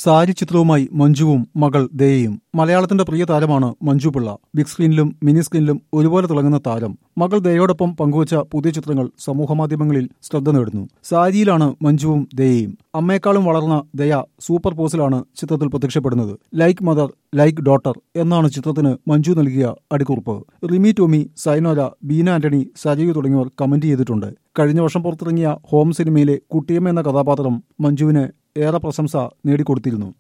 സാരി ചിത്രവുമായി മഞ്ജുവും മകൾ ദയയും മലയാളത്തിന്റെ പ്രിയ താരമാണ് മഞ്ജു പിള്ള ബിഗ് സ്ക്രീനിലും മിനി സ്ക്രീനിലും ഒരുപോലെ തിളങ്ങുന്ന താരം മകൾ ദയയോടൊപ്പം പങ്കുവച്ച പുതിയ ചിത്രങ്ങൾ സമൂഹമാധ്യമങ്ങളിൽ ശ്രദ്ധ നേടുന്നു സാരിയിലാണ് മഞ്ജുവും ദയയും അമ്മയെക്കാളും വളർന്ന ദയ സൂപ്പർ പോസിലാണ് ചിത്രത്തിൽ പ്രത്യക്ഷപ്പെടുന്നത് ലൈക്ക് മദർ ലൈക്ക് ഡോട്ടർ എന്നാണ് ചിത്രത്തിന് മഞ്ജു നൽകിയ അടിക്കുറിപ്പ് റിമി ടോമി സൈനോര ബീന ആന്റണി സജീവ് തുടങ്ങിയവർ കമന്റ് ചെയ്തിട്ടുണ്ട് കഴിഞ്ഞ വർഷം പുറത്തിറങ്ങിയ ഹോം സിനിമയിലെ കുട്ടിയമ്മ എന്ന കഥാപാത്രം മഞ്ജുവിന് ഏറെ പ്രശംസ നേടിക്കൊടുത്തിരുന്നു